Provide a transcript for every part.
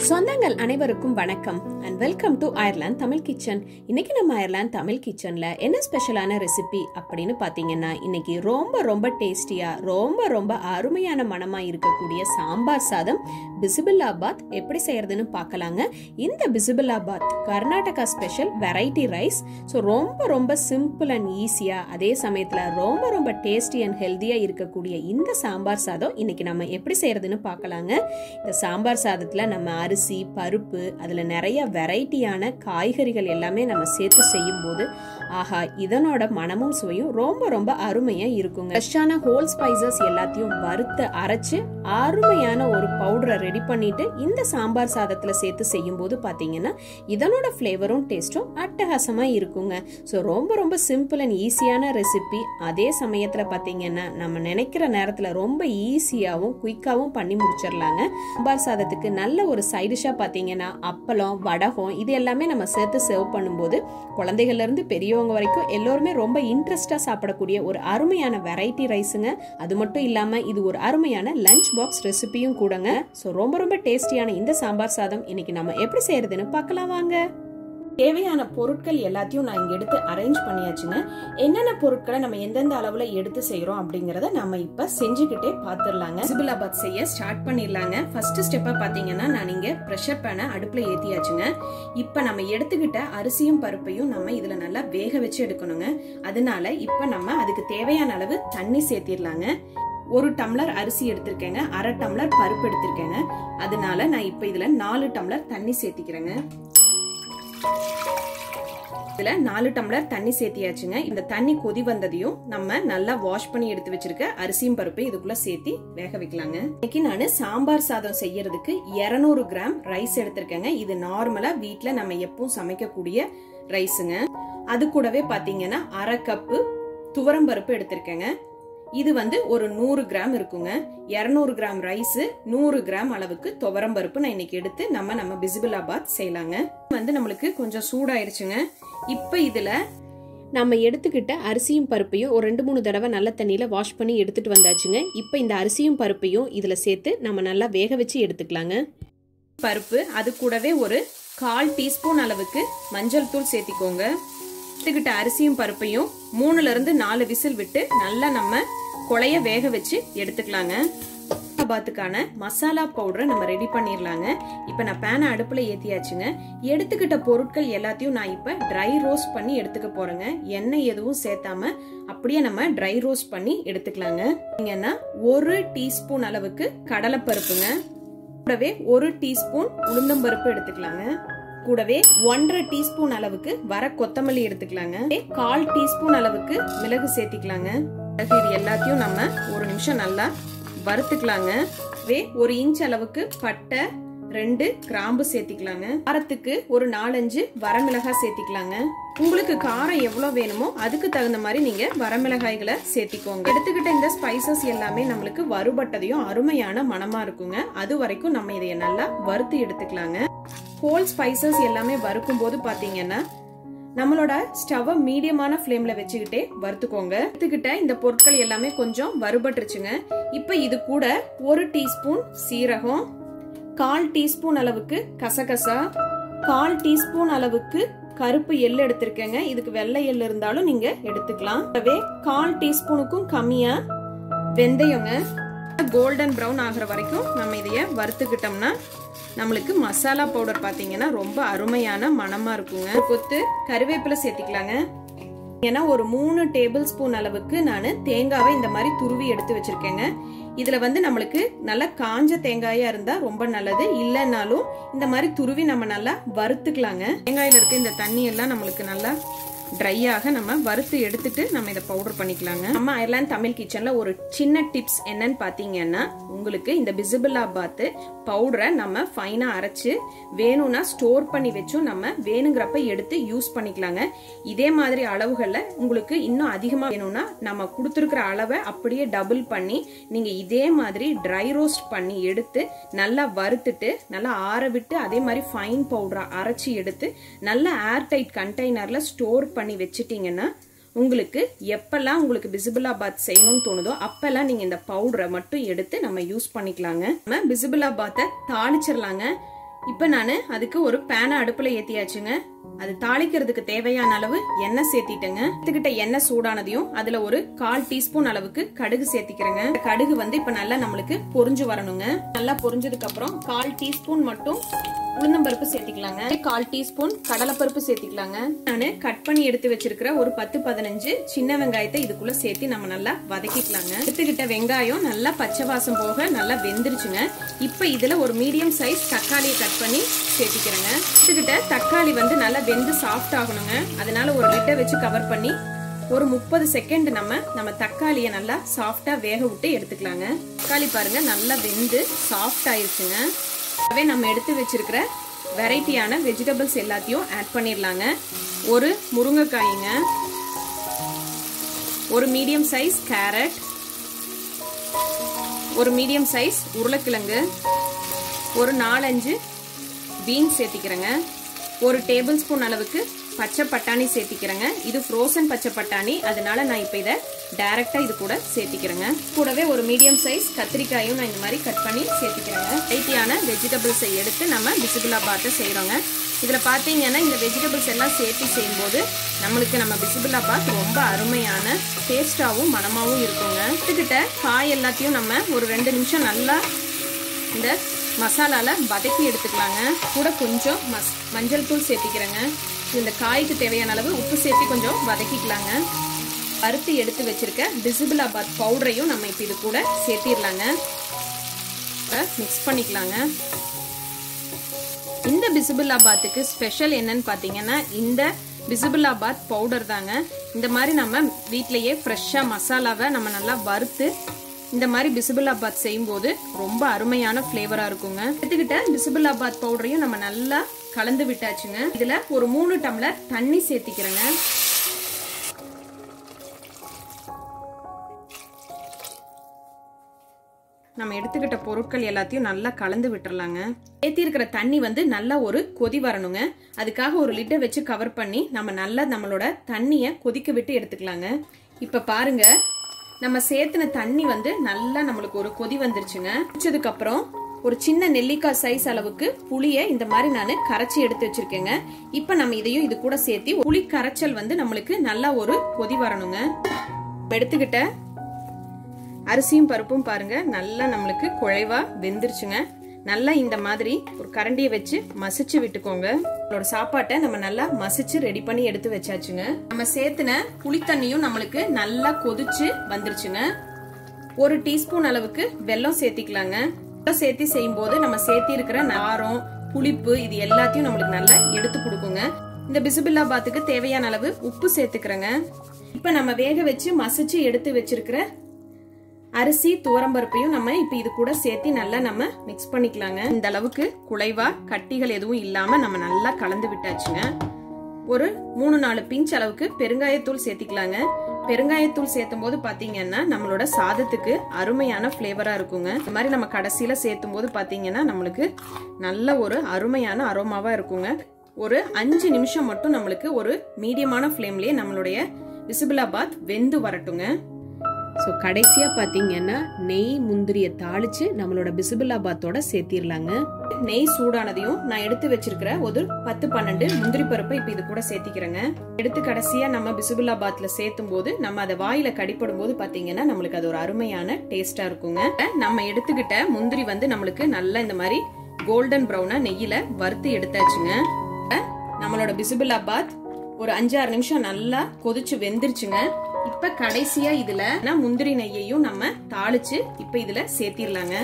சொந்தங்கள் அனைவருக்கும் வணக்கம் and welcome to Ireland Tamil kitchen இன்னைக்கு நம்ம அயர்லாந்து தமிழ் கிச்சன்ல என்ன ஸ்பெஷலான ரெசிபி அப்படின்னு பாத்தீங்கன்னா இன்னைக்கு ரொம்ப ரொம்ப டேஸ்டியா ரொம்ப ரொம்ப அருமையான மனமா இருக்கக்கூடிய சாம்பார் சாதம் பிசிபில்லாபாத் எப்படி செய்யறதுன்னு பார்க்கலாங்க இந்த bisibelebath Karnataka special variety rice so ரொம்ப ரொம்ப சிம்பிள் அண்ட் ஈஸியா அதே சமயத்துல ரொம்ப ரொம்ப டேஸ்டி அண்ட் ஹெல்த்தியா இருக்கக்கூடிய இந்த சாம்பார் சாதம் இன்னைக்கு நம்ம எப்படி செய்யறதுன்னு பார்க்கலாங்க இந்த சாம்பார் சாதத்துல நம்ம அரிசி பருப்பு அதில் நிறைய வெரைட்டியான காய்கறிகள் எல்லாமே நம்ம சேர்த்து செய்யும் போது ஆஹா இதனோட மனமும் சுவையும் ரொம்ப ரொம்ப அருமையா இருக்குங்க ஃப்ரெஷ்ஷான ஹோல் ஸ்பைசஸ் எல்லாத்தையும் வறுத்து அரைச்சு அருமையான ஒரு பவுடரை ரெடி பண்ணிட்டு இந்த சாம்பார் சாதத்துல சேர்த்து செய்யும் போது பாத்தீங்கன்னா இதனோட ஃப்ளேவரும் டேஸ்ட்டும் அட்டகாசமா இருக்குங்க ஸோ ரொம்ப ரொம்ப சிம்பிள் அண்ட் ஈஸியான ரெசிபி அதே சமயத்துல பாத்தீங்கன்னா நம்ம நினைக்கிற நேரத்துல ரொம்ப ஈஸியாவும் குயிக்காவும் பண்ணி முடிச்சிடலாங்க சாம்பார் சாதத்துக்கு நல்ல ஒரு சைடிஷாக பார்த்தீங்கன்னா அப்பளம் வடகம் இது எல்லாமே நம்ம சேர்த்து சர்வ் பண்ணும்போது குழந்தைகள்ல இருந்து பெரியவங்க வரைக்கும் எல்லோருமே ரொம்ப இன்ட்ரெஸ்டாக சாப்பிடக்கூடிய ஒரு அருமையான வெரைட்டி ரைஸுங்க அது மட்டும் இல்லாமல் இது ஒரு அருமையான லஞ்ச் பாக்ஸ் ரெசிபியும் கூடங்க ஸோ ரொம்ப ரொம்ப டேஸ்டியான இந்த சாம்பார் சாதம் இன்னைக்கு நம்ம எப்படி செய்யறதுன்னு பார்க்கலாம் வாங்க தேவையான பொருட்கள் எல்லாத்தையும் நான் இங்க எடுத்து அரேஞ்ச் பண்ணியாச்சுங்க என்னென்ன பொருட்களை நம்ம எந்தெந்த அளவுல எடுத்து செய்யறோம் அப்படிங்கறத நம்ம இப்ப செஞ்சுக்கிட்டே பாத்துடலாங்க சிபிலாபாத் செய்ய ஸ்டார்ட் பண்ணிடலாங்க ஃபர்ஸ்ட் ஸ்டெப்பா பாத்தீங்கன்னா நான் இங்க ப்ரெஷர் பேனை அடுப்புல ஏத்தியாச்சுங்க இப்ப நம்ம எடுத்துக்கிட்ட அரிசியும் பருப்பையும் நம்ம இதுல நல்லா வேக வச்சு எடுக்கணுங்க அதனால இப்ப நம்ம அதுக்கு தேவையான அளவு தண்ணி சேர்த்திடலாங்க ஒரு டம்ளர் அரிசி எடுத்திருக்கேங்க அரை டம்ளர் பருப்பு எடுத்திருக்கேங்க அதனால நான் இப்ப இதுல நாலு டம்ளர் தண்ணி சேர்த்திக்கிறேங்க இதுல நாலு டம்ளர் தண்ணி சேர்த்தியாச்சுங்க இந்த தண்ணி கொதி வந்ததையும் நம்ம நல்லா வாஷ் பண்ணி எடுத்து வச்சிருக்க அரிசியும் பருப்பு இதுக்குள்ள சேர்த்தி வேக வைக்கலாங்க இன்னைக்கு நான் சாம்பார் சாதம் செய்யறதுக்கு இருநூறு கிராம் ரைஸ் எடுத்திருக்கேங்க இது நார்மலா வீட்டுல நம்ம எப்பவும் சமைக்கக்கூடிய ரைஸுங்க அது கூடவே பாத்தீங்கன்னா அரை கப்பு துவரம் பருப்பு எடுத்திருக்கேங்க இது வந்து ஒரு நூறு கிராம் இருக்குங்க இரநூறு கிராம் ரைஸ் நூறு கிராம் அளவுக்கு துவரம் பருப்பு நான் இன்னைக்கு எடுத்து நம்ம நம்ம பிசிபிளாபாத் செய்யலாங்க வந்து நம்மளுக்கு கொஞ்சம் சூடாயிருச்சுங்க இப்போ இதுல நம்ம எடுத்துக்கிட்ட அரிசியும் பருப்பையும் ஒரு ரெண்டு மூணு தடவை நல்ல தண்ணியில் வாஷ் பண்ணி எடுத்துட்டு வந்தாச்சுங்க இப்போ இந்த அரிசியும் பருப்பையும் இதில் சேர்த்து நம்ம நல்லா வேக வச்சு எடுத்துக்கலாங்க பருப்பு அது கூடவே ஒரு கால் டீஸ்பூன் அளவுக்கு மஞ்சள் தூள் சேர்த்திக்கோங்க எடுத்துக்கிட்ட அரிசியும் பருப்பையும் மூணுல இருந்து நாலு விசில் விட்டு நல்லா நம்ம கொலைய வேக வச்சு எடுத்துக்கலாங்க பாத்துக்கான மசாலா பவுடரை நம்ம ரெடி பண்ணிடலாங்க இப்போ நான் பேனை அடுப்பில் ஏற்றியாச்சுங்க எடுத்துக்கிட்ட பொருட்கள் எல்லாத்தையும் நான் இப்போ ட்ரை ரோஸ்ட் பண்ணி எடுத்துக்க போறேங்க எண்ணெய் எதுவும் சேர்த்தாம அப்படியே நம்ம ட்ரை ரோஸ்ட் பண்ணி எடுத்துக்கலாங்க நீங்கன்னா ஒரு டீஸ்பூன் அளவுக்கு கடலைப்பருப்புங்க கூடவே ஒரு டீஸ்பூன் உளுந்தம்பருப்பு எடுத்துக்கலாங்க கூடவே ஒன்றரை டீஸ்பூன் அளவுக்கு வர கொத்தமல்லி எடுத்துக்கலாங்க கால் டீஸ்பூன் அளவுக்கு மிளகு சேர்த்திக்கலாங்க இது எல்லாத்தையும் நம்ம ஒரு நிமிஷம் நல்லா வறுத்துக்கலாங்க வே ஒரு இன்ச் அளவுக்கு பட்டை ரெண்டு கிராம்பு சேர்த்திக்கலாங்க காரத்துக்கு ஒரு நாலஞ்சு வரமிளகாய் சேர்த்திக்கலாங்க உங்களுக்கு காரம் எவ்வளவு வேணுமோ அதுக்கு தகுந்த மாதிரி நீங்க வரமிளகாய்களை சேர்த்திக்கோங்க எடுத்துக்கிட்ட இந்த ஸ்பைசஸ் எல்லாமே நம்மளுக்கு வறுபட்டதையும் அருமையான மனமா இருக்குங்க அது வரைக்கும் நம்ம இதைய நல்லா வறுத்து எடுத்துக்கலாங்க ஹோல் ஸ்பைசஸ் எல்லாமே வறுக்கும் போது பாத்தீங்கன்னா நம்மளோட ஸ்டவ்வை மீடியமான ஃப்ளேம்ல வச்சுக்கிட்டே வறுத்துக்கோங்க எடுத்துக்கிட்ட இந்த பொருட்கள் எல்லாமே கொஞ்சம் வறுபட்டுருச்சுங்க இப்போ இது கூட ஒரு டீஸ்பூன் சீரகம் கால் டீஸ்பூன் அளவுக்கு கசகசா கால் டீஸ்பூன் அளவுக்கு கருப்பு எள்ளு எடுத்திருக்கேங்க இதுக்கு வெள்ளை எள்ளு இருந்தாலும் நீங்க எடுத்துக்கலாம் கால் டீஸ்பூனுக்கும் கம்மியா வெந்தயங்க கோல்டன் ப்ரௌன் ஆகிற வரைக்கும் நம்ம இதைய வறுத்துக்கிட்டோம்னா நம்மளுக்கு மசாலா பவுடர் பார்த்தீங்கன்னா ரொம்ப அருமையான மனமாக இருக்குங்க கொத்து கருவேப்பிலை சேர்த்திக்கலாங்க ஏன்னா ஒரு மூணு டேபிள் ஸ்பூன் அளவுக்கு நான் தேங்காவை இந்த மாதிரி துருவி எடுத்து வச்சிருக்கேங்க இதுல வந்து நம்மளுக்கு நல்ல காஞ்ச தேங்காயா இருந்தா ரொம்ப நல்லது இல்லைன்னாலும் இந்த மாதிரி துருவி நம்ம நல்லா வறுத்துக்கலாங்க தேங்காயில இருக்க இந்த தண்ணி எல்லாம் நம்மளுக்கு நல்லா ட்ரையாக நம்ம வறுத்து எடுத்துட்டு நம்ம இதை பவுடர் பண்ணிக்கலாங்க நம்ம அயர்லாந்து தமிழ் கிச்சன்ல ஒரு சின்ன டிப்ஸ் என்னன்னு பாத்தீங்கன்னா உங்களுக்கு இந்த பிசிபிளா பாத்து பவுடரை நம்ம ஃபைனா அரைச்சு வேணும்னா ஸ்டோர் பண்ணி வச்சும் நம்ம வேணுங்கிறப்ப எடுத்து யூஸ் பண்ணிக்கலாங்க இதே மாதிரி அளவுகள்ல உங்களுக்கு இன்னும் அதிகமா வேணும்னா நம்ம கொடுத்துருக்கிற அளவை அப்படியே டபுள் பண்ணி நீங்க இதே மாதிரி ட்ரை ரோஸ்ட் பண்ணி எடுத்து நல்லா வறுத்துட்டு நல்லா ஆற விட்டு அதே மாதிரி ஃபைன் பவுடரா அரைச்சி எடுத்து நல்லா ஏர்டைட் கண்டெய்னர்ல ஸ்டோர் பண்ணி வச்சிட்டீங்கன்னா உங்களுக்கு எப்பெல்லாம் உங்களுக்கு பிசிபிளாபாத் செய்யணும்னு தோணுதோ அப்பெல்லாம் நீங்க இந்த பவுடரை மட்டும் எடுத்து நம்ம யூஸ் பண்ணிக்கலாங்க நம்ம பிசிபிளாபாத்தை தாளிச்சிடலாங்க இப்ப நான் அதுக்கு ஒரு பேனை அடுப்புல ஏத்தியாச்சுங்க அது தாளிக்கிறதுக்கு தேவையான அளவு எண்ணெய் சேர்த்திட்டேங்க எடுத்துக்கிட்ட எண்ணெய் சூடானதையும் அதுல ஒரு கால் டீஸ்பூன் அளவுக்கு கடுகு சேர்த்திக்கிறேங்க கடுகு வந்து இப்ப நல்லா நம்மளுக்கு பொரிஞ்சு வரணுங்க நல்லா பொரிஞ்சதுக்கு அப்புறம் கால் டீஸ்பூன் மட்டும் உளுந்தம்பருப்பு சேர்த்திக்கலாங்க கால் டீஸ்பூன் கடலைப்பருப்பு சேர்த்திக்கலாங்க நான் கட் பண்ணி எடுத்து வச்சிருக்கிற ஒரு பத்து பதினஞ்சு சின்ன வெங்காயத்தை இதுக்குள்ள சேர்த்து நம்ம நல்லா வதக்கிக்கலாங்க எடுத்துக்கிட்ட வெங்காயம் நல்லா பச்சை வாசம் போக நல்லா வெந்துருச்சுங்க இப்ப இதுல ஒரு மீடியம் சைஸ் தக்காளியை கட் பண்ணி சேர்த்திக்கிறேங்க எடுத்துக்கிட்ட தக்காளி வந்து நல்லா வெந்து சாஃப்ட் ஆகணுங்க அதனால ஒரு லிட்டை வச்சு கவர் பண்ணி ஒரு முப்பது செகண்ட் நம்ம நம்ம தக்காளியை நல்லா சாஃப்டா வேக விட்டு எடுத்துக்கலாங்க தக்காளி பாருங்க நல்லா வெந்து சாஃப்ட் ஆயிருச்சுங்க அதே நம்ம எடுத்து வச்சிருக்கிற வெரைட்டியான வெஜிடபிள்ஸ் எல்லாத்தையும் ஆட் பண்ணிடலாங்க ஒரு முருங்கைக்காய்ங்க ஒரு மீடியம் சைஸ் கேரட் ஒரு மீடியம் சைஸ் உருளைக்கிழங்கு ஒரு நாலஞ்சு பீன்ஸ் சேர்த்திக்கிறேங்க ஒரு டேபிள் ஸ்பூன் அளவுக்கு பச்சை பட்டாணி சேர்த்திக்கிறேங்க இது ஃப்ரோசன் பச்சை பட்டாணி அதனால நான் இப்போ இதை டைரக்டா இது கூட சேர்த்திக்கிறேங்க கூடவே ஒரு மீடியம் சைஸ் கத்திரிக்காயும் நான் இந்த மாதிரி கட் பண்ணி சேர்த்திக்கிறேங்க வெரைட்டியான வெஜிடபிள்ஸை எடுத்து நம்ம பிசிபிளாபாத்தை செய்கிறோங்க இதில் பார்த்தீங்கன்னா இந்த வெஜிடபிள்ஸ் எல்லாம் சேர்த்து செய்யும்போது நம்மளுக்கு நம்ம பிசிபிளாபாத் ரொம்ப அருமையான டேஸ்டாகவும் மனமாகவும் இருக்குங்க இதுக்கிட்ட காய் எல்லாத்தையும் நம்ம ஒரு ரெண்டு நிமிஷம் நல்லா இந்த மசாலால வதக்கி எடுத்துக்கலாங்க கூட கொஞ்சம் மஸ் மஞ்சள் தூள் சேர்த்திக்கிறேங்க இந்த காய்க்கு தேவையான அளவு உப்பு சேர்த்து கொஞ்சம் வதக்கிக்கலாங்க பருத்து எடுத்து வச்சிருக்க பிசிபிளாபாத் பவுடரையும் நம்ம இப்போ இது கூட சேர்த்திடலாங்க மிக்ஸ் பண்ணிக்கலாங்க இந்த பிசிபிளாபாத்துக்கு ஸ்பெஷல் என்னன்னு பார்த்தீங்கன்னா இந்த பிசிபிளாபாத் பவுடர் தாங்க இந்த மாதிரி நம்ம வீட்லயே ஃப்ரெஷ்ஷாக மசாலாவை நம்ம நல்லா வறுத்து இந்த மாதிரி பிசிபிளாபாத் செய்யும்போது ரொம்ப அருமையான ஃப்ளேவரா இருக்குங்க எடுத்துக்கிட்ட பிசிபிளாபாத் பவுடரையும் நம்ம நல்லா கலந்து விட்டாச்சுங்க இதுல ஒரு மூணு டம்ளர் தண்ணி சேர்த்திக்கிறேங்க நம்ம எடுத்துக்கிட்ட பொருட்கள் எல்லாத்தையும் நல்லா கலந்து விட்டுறலாங்க ஏத்தி இருக்கிற தண்ணி வந்து நல்லா ஒரு கொதி வரணுங்க அதுக்காக ஒரு லிட்டர் வச்சு கவர் பண்ணி நம்ம நல்லா நம்மளோட தண்ணிய கொதிக்க விட்டு எடுத்துக்கலாங்க இப்ப பாருங்க நம்ம சேர்த்துன தண்ணி வந்து நல்லா நம்மளுக்கு ஒரு கொதி வந்துருச்சுங்க குடிச்சதுக்கு அப்புறம் ஒரு சின்ன நெல்லிக்காய் சைஸ் அளவுக்கு புளிய இந்த மாதிரி நான் கரைச்சி எடுத்து வச்சிருக்கேங்க இப்ப நம்ம இதையும் இது கூட சேர்த்து புளி கரைச்சல் வந்து நம்மளுக்கு நல்லா ஒரு கொதி வரணுங்க எடுத்துக்கிட்ட அரிசியும் பருப்பும் பாருங்க நல்லா நம்மளுக்கு குழைவா வெந்துருச்சுங்க நல்லா இந்த மாதிரி ஒரு கரண்டியை வச்சு மசிச்சு விட்டுக்கோங்க நம்மளோட சாப்பாட்டை நம்ம நல்லா மசிச்சு ரெடி பண்ணி எடுத்து வச்சாச்சுங்க நம்ம சேர்த்துன புளித்தண்ணியும் நம்மளுக்கு நல்லா கொதிச்சு வந்துருச்சுங்க ஒரு டீஸ்பூன் அளவுக்கு வெல்லம் சேர்த்திக்கலாங்க வெல்லம் சேர்த்தி செய்யும் போது நம்ம சேர்த்தி இருக்கிற நாரம் புளிப்பு இது எல்லாத்தையும் நம்மளுக்கு நல்லா எடுத்து கொடுக்குங்க இந்த பிசுபில்லா பாத்துக்கு தேவையான அளவு உப்பு சேர்த்துக்கிறேங்க இப்ப நம்ம வேக வச்சு மசிச்சு எடுத்து வச்சிருக்கிற அரிசி துவரம்பருப்பையும் நம்ம இப்ப இது கூட சேர்த்து நல்லா நம்ம மிக்ஸ் பண்ணிக்கலாங்க இந்த அளவுக்கு குலைவா கட்டிகள் எதுவும் இல்லாம நம்ம நல்லா கலந்து விட்டாச்சுங்க ஒரு மூணு நாலு பிஞ்ச் அளவுக்கு பெருங்காயத்தூள் சேர்த்திக்கலாங்க பெருங்காயத்தூள் சேர்த்தும் போது பாத்தீங்கன்னா நம்மளோட சாதத்துக்கு அருமையான ஃபிளேவரா இருக்குங்க இந்த மாதிரி நம்ம கடைசியில சேர்த்தும் போது பாத்தீங்கன்னா நம்மளுக்கு நல்ல ஒரு அருமையான அரோமாவா இருக்குங்க ஒரு அஞ்சு நிமிஷம் மட்டும் நம்மளுக்கு ஒரு மீடியமான ஃப்ளேம்லயே நம்மளுடைய விசிபிளாபாத் வெந்து வரட்டுங்க ஸோ கடைசியாக பார்த்தீங்கன்னா நெய் முந்திரியை தாளித்து நம்மளோட பிசிபிளாபாத்தோட சேர்த்திடலாங்க நெய் சூடானதையும் நான் எடுத்து வச்சிருக்கிற ஒரு பத்து பன்னெண்டு முந்திரி பருப்பை இப்ப இது கூட சேர்த்திக்கிறேங்க எடுத்து கடைசியா நம்ம பிசுபில்லாபாத்ல சேர்த்தும் போது நம்ம அதை வாயில கடிப்படும் போது பாத்தீங்கன்னா நம்மளுக்கு அது ஒரு அருமையான டேஸ்டா இருக்குங்க நம்ம எடுத்துக்கிட்ட முந்திரி வந்து நம்மளுக்கு நல்லா இந்த மாதிரி கோல்டன் ப்ரௌனா நெய்யில வறுத்து எடுத்தாச்சுங்க நம்மளோட பிசுபில்லாபாத் ஒரு அஞ்சாறு நிமிஷம் நல்லா கொதிச்சு வெந்துருச்சுங்க இப்ப கடைசியா இதுல முந்திரி நெய்யையும் நம்ம தாளிச்சு இப்ப இதுல சேர்த்திடலாங்க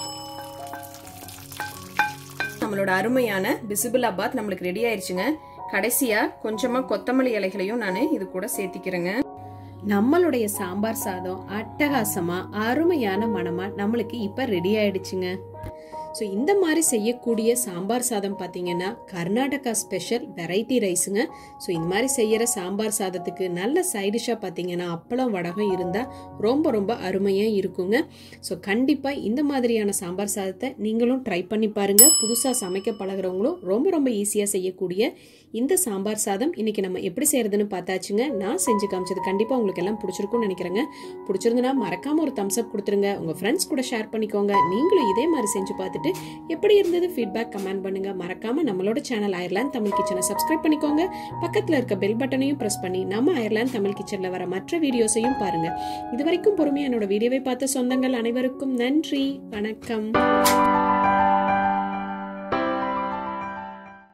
நம்மளோட அருமையான பிசிபிளாபாத் நம்மளுக்கு ரெடி ஆயிருச்சுங்க கடைசியா கொஞ்சமா கொத்தமல்லி இலைகளையும் நான் இது கூட சேர்த்திக்கிறேங்க நம்மளுடைய சாம்பார் சாதம் அட்டகாசமா அருமையான மனமா நம்மளுக்கு இப்ப ரெடி ஆயிடுச்சுங்க ஸோ இந்த மாதிரி செய்யக்கூடிய சாம்பார் சாதம் பார்த்தீங்கன்னா கர்நாடகா ஸ்பெஷல் வெரைட்டி ரைஸுங்க ஸோ இந்த மாதிரி செய்யற சாம்பார் சாதத்துக்கு நல்ல சைடிஷாக பார்த்தீங்கன்னா அப்பளம் வடகம் இருந்தால் ரொம்ப ரொம்ப அருமையாக இருக்குங்க ஸோ கண்டிப்பாக இந்த மாதிரியான சாம்பார் சாதத்தை நீங்களும் ட்ரை பண்ணி பாருங்க புதுசாக சமைக்க பழகிறவங்களும் ரொம்ப ரொம்ப ஈஸியாக செய்யக்கூடிய இந்த சாம்பார் சாதம் இன்னைக்கு நம்ம எப்படி செய்யறதுன்னு பார்த்தாச்சுங்க நான் செஞ்சு காமிச்சது கண்டிப்பா உங்களுக்கு எல்லாம் பிடிச்சிருக்கும்னு நினைக்கிறேங்க பிடிச்சிருந்துன்னா மறக்காம ஒரு தம்ஸ் அப் கொடுத்துருங்க உங்க ஃப்ரெண்ட்ஸ் கூட ஷேர் பண்ணிக்கோங்க நீங்களும் இதே மாதிரி செஞ்சு பார்த்துட்டு எப்படி இருந்தது ஃபீட்பேக் கமெண்ட் பண்ணுங்க மறக்காம நம்மளோட சேனல் அயர்லாந்து தமிழ் கிச்சனை சப்ஸ்கிரைப் பண்ணிக்கோங்க பக்கத்துல இருக்க பெல் பட்டனையும் பிரஸ் பண்ணி நம்ம அயர்லாந்து தமிழ் கிச்சன்ல வர மற்ற வீடியோஸையும் பாருங்க இது வரைக்கும் பொறுமையா என்னோட வீடியோவை பார்த்த சொந்தங்கள் அனைவருக்கும் நன்றி வணக்கம்